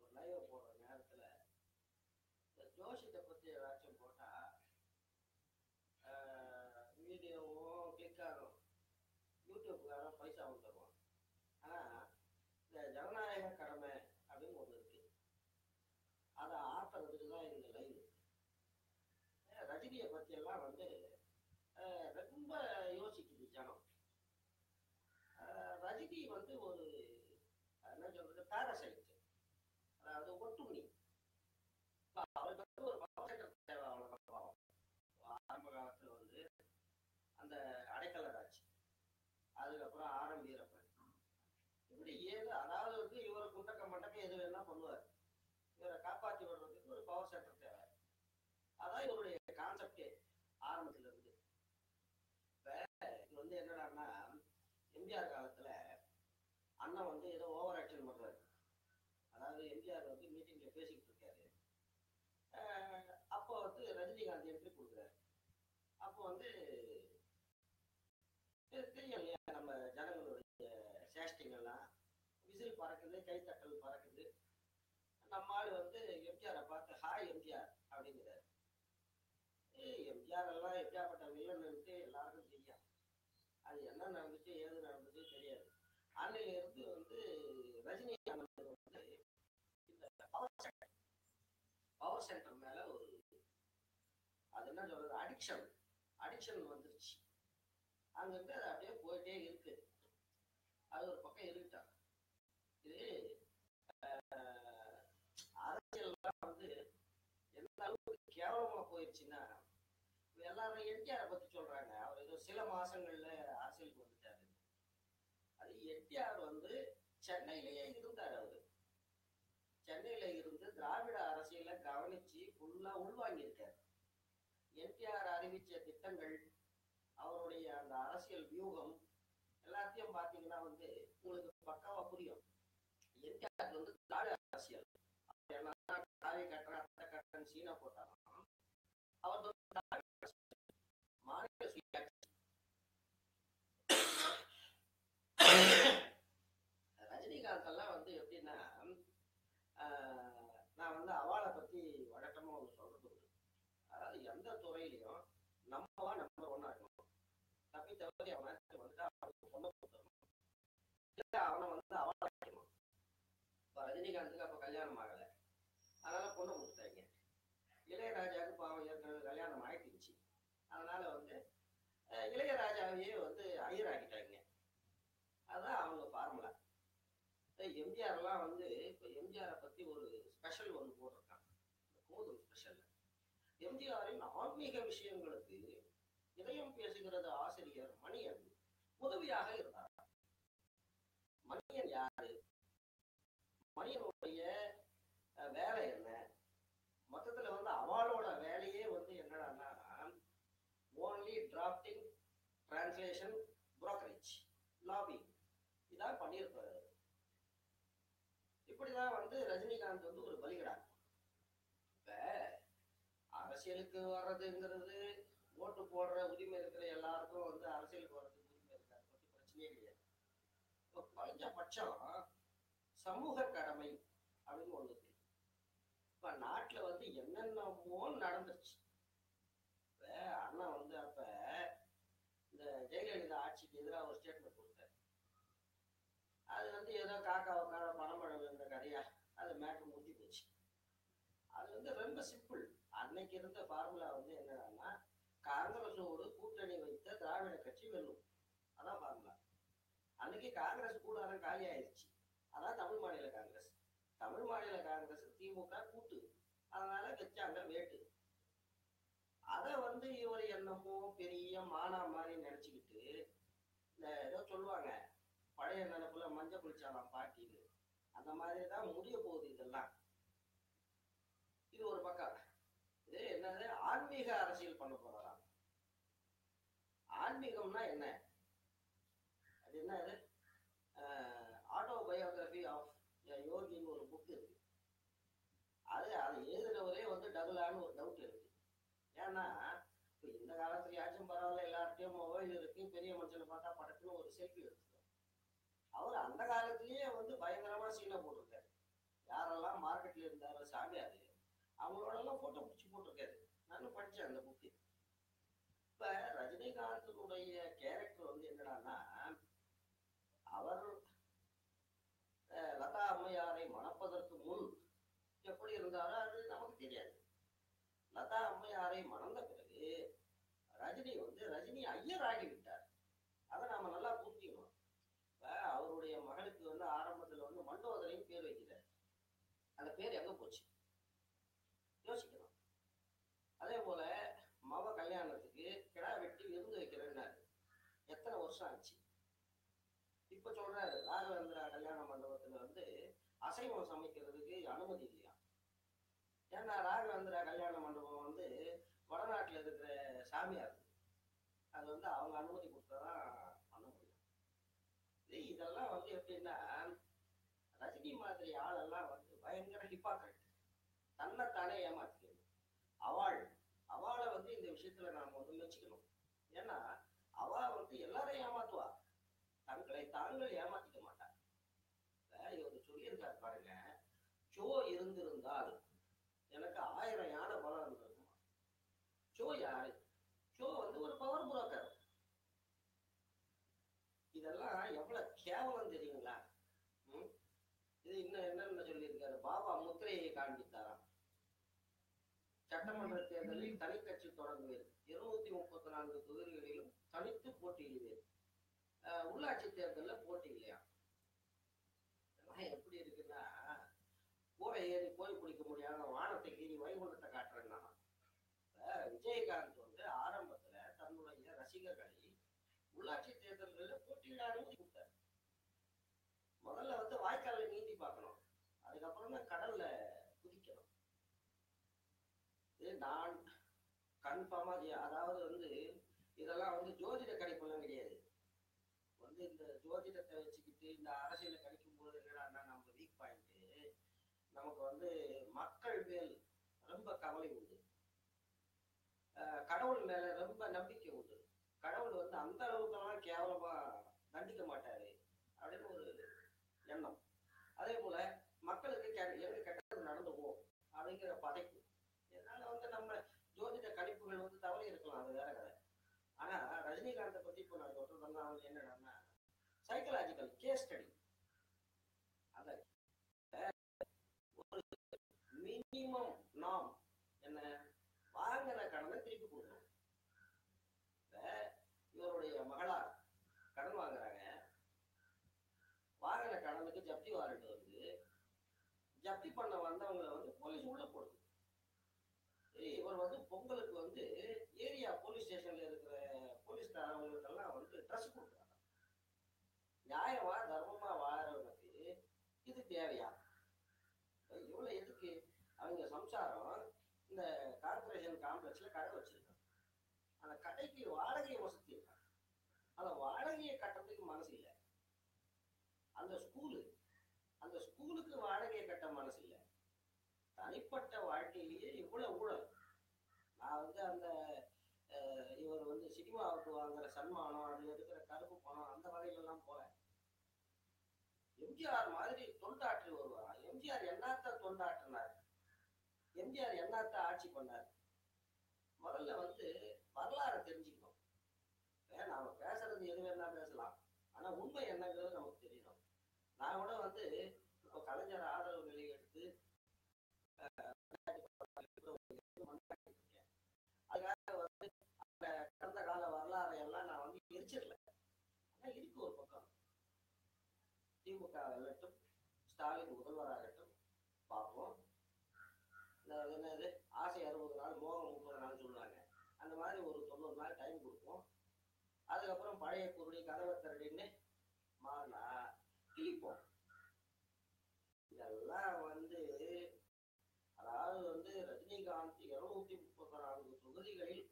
Live போடுற நேரத்துல இந்த ஜோசியத்தை பத்தி ஏதாச்சும் போட்டா வீடியோவும் கிளிக் ஆகும் யூடியூப்காரன் பைசா வந்து தருவான் ஆனா இந்த ஜனநாயக கடமை அப்படின்னு ஒண்ணு இருக்கு அதை ஆட்டுறதுக்கு தான் இந்த லைவ் ரஜினியை பத்தி எல்லாம் வந்து அஹ், ரொம்ப யோசிக்குது ஜனம் அஹ், ரஜினி வந்து ஒரு என்ன சொல்றது பாரசைட் அதாவது ஒட்டுண்ணி இப்ப அவருக்கு வந்து ஒரு பவர்செட்டர் தேவை அவ்வளவுதான் பாவம். ஆரம்ப காலத்துல வந்து அந்த அடைக்கல ராஜ் அதுக்கப்புறம் ஆரம் வீரப்பன் இப்படி ஏழு அதாவது வந்து இவர் குண்டக்க மண்டக்க எது வேணா பண்ணுவார் இவரை காப்பாற்றி விடுறதுக்கு ஒரு பவர் சென்டர் தேவை அதான் இவருடைய கான்செப்டே ஆரம்பத்துல இருந்து இப்ப இது வந்து என்னடான்னா எம்ஜிஆர் காலத்துல அண்ணன் வந்து ஏதோ ஓவர் ஆக்ஷன் பண்றாரு அதாவது எம்ஜிஆர் வந்து மீட்டிங்ல பேசிக்கிட்டு இருக்காரு அஹ் அப்போ வந்து ரஜினிகாந்த் என்ட்ரி கொடுக்குறாரு அப்போ வந்து இது தெரியும் இல்லையா நம்ம ஜனங்களுடைய சேஷ்டிங்கெல்லாம் விசில் பறக்குது கைத்தட்டல் பறக்குது நம்ம ஆள் வந்து எம்ஜிஆரை பார்த்து ஹாய் எம்ஜிஆர் அப்படிங்கிறாரு ஏய் எம்ஜிஆர் எல்லாம் எப்படியாப்பட்ட வில்லன்னுட்டு எல்லாருக்கும் தெரியும் அது என்ன நடந்துச்சு ஏது நடந்துச்சு தெரியாது அன்னையில இருந்து வந்து ரஜினி அண்ணனுக்கு வந்து இந்த பவர் சென்டர் பவர் சென்டர் மேல ஒரு அது என்ன சொல்றது அடிக்ஷன் அடிக்ஷன் வந்துருச்சு அங்கிருந்து அது அப்படியே போயிட்டே இருக்கு அது ஒரு பக்கம் இருக்கட்டும் இது ஆஹ், அரசியல்லாம் வந்து எந்த அளவுக்கு கேவலமா போயிடுச்சுன்னா இப்ப எல்லாரும் என்டிஆர் பத்தி சொல்றாங்க அவர் ஏதோ சில மாசங்கள்ல அரசியலுக்கு வந்துட்டாரு அது என்டிஆர் வந்து சென்னையிலேயே இருந்தார் அவரு சென்னையில இருந்து திராவிட அரசியலை கவனிச்சு ஃபுல்லா உள்வாங்கியிருக்காரு என்டிஆர் அறிவிச்ச திட்டங்கள் அவருடைய அந்த அரசியல் வியூகம் எல்லாத்தையும் பார்த்தீங்கன்னா வந்து உங்களுக்கு பக்காவா புரியும் என்டிஆர் வந்து திராவிட அரசியல் அவர் என்னதான் தாவி கட்டுறேன் அத்தை கட்டுறேன்னு சீனா போட்டாலும் அவர் வந்து திராவிட அரசியல். மாநில சுயாட்சி ரஜினிகாந்த் எல்லாம் வந்து எப்படின்னா ஆஹ், நான் வந்து அவளை பத்தி வழக்கமா ஒன்று சொல்றது உண்டு அதாவது எந்த துறையிலையும் நம்மவா நம்பர் ஒன்னா இருக்கணும் தப்பி தவறி அவன் வந்துட்டு அவனுக்கு பொண்ணை கொடுத்துடணும் இல்ல அவனை வந்து அவளை வைக்கணும் இப்போ ரஜினிகாந்துக்கு அப்போ கல்யாணம் ஆகலை அதனால பொண்ணு கொடுத்தாங்க இளையராஜாவுக்கு பாவம் ஏற்கனவே கல்யாணம் ஆயிட்டுச்சு அதனால வந்து அஹ், இளையராஜாவையே வந்து ஐயராக்கிட்டாங்க அதான் அவங்க ஃபார்முலா எம்ஜிஆர்லாம் வந்து இப்போ எம்ஜிஆரை பத்தி ஒரு ஸ்பெஷல் ஒன்று போட்டிருக்கான் இந்த கோதும் ஸ்பெஷல் எம்ஜிஆரின் ஆன்மீக விஷயங்களுக்கு இதயம் பேசுகிறது ஆசிரியர் மணியன் உதவியாக இருந்தார் மணியன் யாரு மணியனுடைய அஹ், வேலை என்ன மொத்தத்துல வந்து அவளோட வேலையே வந்து என்னடான்னா only drafting translation brokerage lobbying இதான் பண்ணியிருப்பாரு இப்படிதான் வந்து ரஜினிகாந்த் வந்து ஒரு பலிகடா இப்ப அரசியலுக்கு வர்றதுங்கிறது ஓட்டு போடுற உரிமை இருக்கிற எல்லாருக்கும் வந்து அரசியலுக்கு வர்றதுக்கு உரிமை இருக்காது பத்தி பிரச்சனையே கிடையாது இப்போ குறைஞ்சபட்சம் சமூக கடமை அப்படின்னு ஒண்ணு இருக்கு இப்ப நாட்டுல வந்து என்னென்னமோ நடந்துருச்சு இப்ப அண்ணா வந்து அப்ப இந்த ஜெயலலிதா ஆட்சிக்கு எதிராக ஒரு ஸ்டேட்மெண்ட் கொடுத்தாரு அது வந்து ஏதோ காக்கா உட்கார பணமழை விழுந்த கதையா அது மேட்ரு முடிஞ்சு போச்சு அது வந்து ரொம்ப சிம்பிள் அன்னைக்கு இருந்த ஃபார்முலா வந்து என்னன்னா காங்கிரஸோடு கூட்டணி வைத்த திராவிட கட்சி வெல்லும் அதான் ஃபார்முலா அன்னைக்கு காங்கிரஸ் கூடாரம் காலி ஆயிடுச்சு அதான் தமிழ் மாநில காங்கிரஸ் தமிழ் மாநில காங்கிரஸ் திமுக கூட்டு அதனால வச்சாங்க வேட்டு அதை வந்து இவர் என்னமோ பெரிய மானா மாதிரி நினைச்சுக்கிட்டு இந்த ஏதோ சொல்லுவாங்க பழைய நினைப்புல மஞ்சள் குளிச்சாலாம் பாட்டின்னு அந்த மாதிரி தான் முடிய போகுது இதெல்லாம் இது ஒரு பக்கம் இது என்னது ஆன்மீக அரசியல் பண்ண போறாராம் ஆன்மீகம்னா என்ன அது என்னது ஆட்டோபயோகிராஃபி ஆஃப் யோகின்னு ஒரு புக் இருக்கு அது அதை எழுதுனவரே வந்து டபுளான்னு ஒரு டவுட் இருக்கு ஏன்னா இப்போ இந்த காலத்துலயாச்சும் பரவாயில்ல எல்லார்ட்டையும் மொபைல் இருக்கு பெரிய மனுஷனை பார்த்தா படக்குன்னு ஒரு செல்ஃபி எடுத்துக்கிறோம் அவர் அந்த காலத்திலேயே வந்து பயங்கரமா சீனை போட்டிருக்காரு யாரெல்லாம் மார்க்கெட் சாமியார் அவங்களோட எல்லாம் போட்டோ பிடிச்சி போட்டிருக்காரு நானும் படிச்சேன் அந்த புக்கு இப்ப ரஜினிகாந்தனுடைய கேரக்டர் வந்து என்னடான்னா அவர் அஹ், லதா அம்மையாரை மணப்பதற்கு முன் எப்படி இருந்தாரோ அது நமக்கு தெரியாது லதா அம்மையாரை மணந்த பிறகு ரஜினி வந்து ரஜினி ஐயர் ஆகிவிட்டார் அதை நாம நல்லா புரிஞ்சுக்கணும் இப்ப அவருடைய மகளுக்கு வந்து ஆரம்பத்துல வந்து மண்டோதரையும் பேர் வைக்கிறார் அந்த பேர் எங்க போச்சு யோசிக்கணும் அதே போல மவ கல்யாணத்துக்கு கிடா வெட்டி விருந்து வைக்கிறேன்னாரு எத்தனை வருஷம் ஆச்சு இப்ப சொல்றாரு ராகவேந்திரா கல்யாண மண்டபத்துல வந்து அசைவம் சமைக்கிறதுக்கு அனுமதி இல்லையா ஏன்னா ராகவேந்திரா கல்யாண மண்டபம் வந்து வடநாட்டுல இருக்கிற சாமியார் அது வந்து அவங்க அனுமதி கொடுத்தாதான் பண்ண முடியும் இது இதெல்லாம் வந்து எப்படின்னா ரஜினி மாதிரி ஆளெல்லாம் வந்து பயங்கர ஹிப்பாக்ரட் தன்னைத்தானே ஏமாத்திக்கிறது அவள் அவளை வந்து இந்த விஷயத்துல நாம வந்து மெச்சுக்கணும் ஏன்னா அவ வந்து எல்லாரையும் ஏமாத்துவா தங்களை தாங்கள் ஏமாத்திக்க மாட்டார் இப்ப இவர் சொல்லியிருக்காரு பாருங்க சோ இருந்திருந்தால் எனக்கு ஆயிரம் யானை பலம் இருந்திருக்குமா சோ யாரு சோ வந்து ஒரு பவர் புரோக்கர் இதெல்லாம் எவ்வளவு கேவலம் தெரியுங்களா ம்? இது இன்னும் என்னென்ன சொல்லியிருக்காரு பாபா முத்திரையை காண்பித்தாராம் சட்டமன்ற தேர்தலில் தனிக்கட்சி தொடங்குவேன் இருநூத்தி முப்பத்தி நான்கு தொகுதிகளிலும் தனித்து போட்டியிடுவேன் அஹ் உள்ளாட்சி தேர்தலில் போட்டி இல்லையா இதெல்லாம் எப்படி இருக்குன்னா கூரை ஏறி போய் பிடிக்க முடியாத வானத்தை கீறி வைகுண்டத்தை காட்டுறேன்னா இப்ப விஜயகாந்த் வந்து ஆரம்பத்துல தன்னுடைய ரசிகர்களை உள்ளாட்சி தேர்தல்களில் போட்டியிட அனுமதி கொடுத்தார் முதல்ல வந்து வாய்க்கால நீந்தி பார்க்கணும் அதுக்கப்புறம் தான் கடல்ல குதிக்கணும் இது நான் கன்ஃபார்மா அதாவது வந்து இதெல்லாம் வந்து ஜோதிட கணிப்பெல்லாம் கிடையாது வந்து இந்த ஜோதிடத்தை வச்சுக்கிட்டு இந்த அரசியலை கணிக்கும் போது என்னடான்னா நம்ம வீக் பாயிண்ட் நமக்கு வந்து மக்கள் மேல் ரொம்ப கவலை உண்டு அஹ் கடவுள் மேல ரொம்ப நம்பிக்கை உண்டு கடவுள் வந்து அந்த அளவுக்கெல்லாம் கேவலமா தண்டிக்க மாட்டாரு அப்படின்னு ஒரு எண்ணம் அதே போல மக்களுக்கு கெ- எங்க கெட்டது நடந்து போகும் அப்படிங்கிற பதைப்பு இதனால வந்து நம்ம ஜோதிட கணிப்புகள் வந்து தவறி இருக்கலாம் அது வேற கதை ஆனா ரஜினிகாந்தை பத்தி இப்போ நான் சொல்றதெல்லாம் வந்து என்னன்னா சைக்கலாஜிக்கல் கேஸ் ஸ்டடி அந்த ஒரு மினிமம் நாம் என்ன வாங்கின கடனை திருப்பி கொடுக்கணும் இப்ப இவருடைய மகளார் கடன் வாங்குறாங்க வாங்கின கடனுக்கு ஜப்தி வாரண்ட் வருது ஜப்தி பண்ண வந்தவங்களை வந்து போலீஸ் உள்ள போடுது ஏய், இவர் வந்து பொங்கலுக்கு வந்து ஏரியா போலீஸ் ஸ்டேஷன்ல இருக்கிற போலீஸ்காரங்களுக்கெல்லாம் வந்து ட்ரெஸ் கொடுக்குறாங்க நியாயமா தர்மமா வாழறவனுக்கு இது தேவையா இவ்வளவு எதுக்கு அவங்க சம்சாரம் இந்த கார்பரேஷன் காம்ப்ளெக்ஸ்ல கடை வச்சிருக்காங்க அந்த கடைக்கு வாடகையை வசதி இருக்காங்க அந்த வாடகையை கட்டுறதுக்கு மனசு இல்லை அந்த ஸ்கூலு அந்த ஸ்கூலுக்கு வாடகையை கட்ட மனசு இல்லை தனிப்பட்ட வாழ்க்கையிலேயே இவ்வளவு ஊழல் நான் வந்து அந்த அஹ், இவர் வந்து சினிமாவுக்கு வாங்குற சன்மானம் அதுல இருக்கிற கருப்பு பணம் அந்த வகையிலெல்லாம் போல எம்ஜிஆர் மாதிரி தொண்டாற்றி வருவாராம் எம்ஜிஆர் என்னத்த தொண்டாற்றினார் எம்ஜிஆர் என்னத்த ஆட்சி பண்ணார் முதல்ல வந்து வரலாறை தெரிஞ்சுக்கணும் இப்ப நாம பேசுறது எது வேணா பேசலாம் ஆனா உண்மை என்னங்கிறது நமக்கு தெரியணும் நான் கூட வந்து இப்போ கலைஞர் ஆதரவு நிலை எடுத்து அதுக்காக வந்து அந்த கடந்த கால வரலாறை எல்லாம் நான் வந்து எரிச்சிடல ஆனா இருக்கு ஒரு பக்கம் திமுக வெல்லட்டும் ஸ்டாலின் முதல்வராகட்டும் பார்ப்போம் இந்த அது என்னது ஆசை அறுபது நாள் மோகம் முப்பது நாள் சொல்லுவாங்க அந்த மாதிரி ஒரு தொண்ணூறு நாள் டைம் கொடுப்போம் அதுக்கப்புறம் பழைய குருடி கதவை திரடின்னு மாறினா கிழிப்போம் இதெல்லாம் வந்து அதாவது வந்து ரஜினிகாந்த் இருநூத்தி முப்பத்தி நான்கு தொகுதிகளில்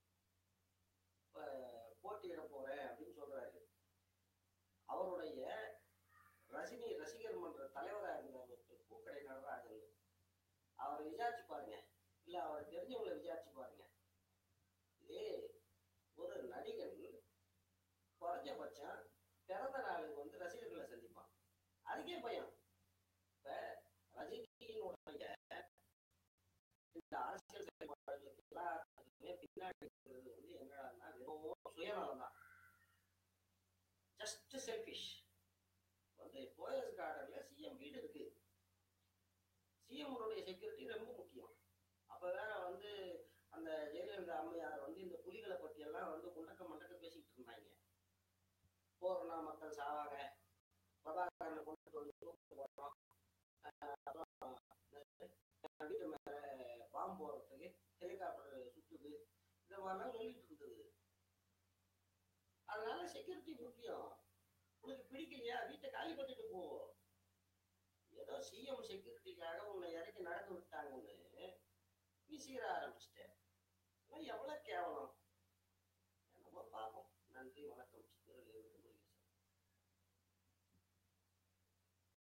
அஹ், போட்டியிட போறேன் அப்படின்னு சொல்றாரு அவருடைய ரஜினி ரசிகர் மன்ற தலைவராக இருந்தவர் ஒருத்தர் பூக்கடை நடராஜன் அவரை விசாரிச்சு பாருங்க இல்ல அவரை தெரிஞ்சவங்களை விசாரிச்சு பாருங்க இதே ஒரு நடிகன் குறைஞ்சபட்சம் பிறந்த நாளுக்கு வந்து ரசிகர்களை சந்திப்பான் அதுக்கே பயம் இப்ப ரஜினியினுடைய அரசியல் செயல்பாடுகளுக்கு எல்லாத்துக்குமே பின்னாடி இருக்கிறது வந்து என்னடான்னா வெறும் சுயநலம் தான் ஜஸ்ட் செல்ஃபிஷ் வந்து போயஸ் கார்டன்ல சிஎம் வீடு இருக்கு சிஎம்னுடைய செக்யூரிட்டி ரொம்ப முக்கியம் அப்ப வேற வந்து அந்த ஜெயலலிதா அம்மையார் வந்து இந்த புலிகளை பத்தி எல்லாம் வந்து குண்டக்க மண்டக்க பேசிக்கிட்டு இருந்தாங்க போறனா மக்கள் சாவாங்க பிரபாகரனை கொண்டு வந்து தூக்கு போடுறோம் அஹ் அப்புறம் இந்த வீட்டு மேல பாம்பு போடுறதுக்கு ஹெலிகாப்டர் சுத்துது இந்த மாதிரிலாம் சொல்லிட்டு இருந்தது அதனால செக்யூரிட்டி முக்கியம் உனக்கு பிடிக்கலையா வீட்டை காலி பண்ணிட்டு போ ஏதோ சிஎம் செக்யூரிட்டிக்காக உன்னை இறக்கி நடக்க விட்டாங்கன்னு வீசிக்கிற ஆரம்பிச்சிட்டேன் இதெல்லாம் எவ்வளவு கேவலம்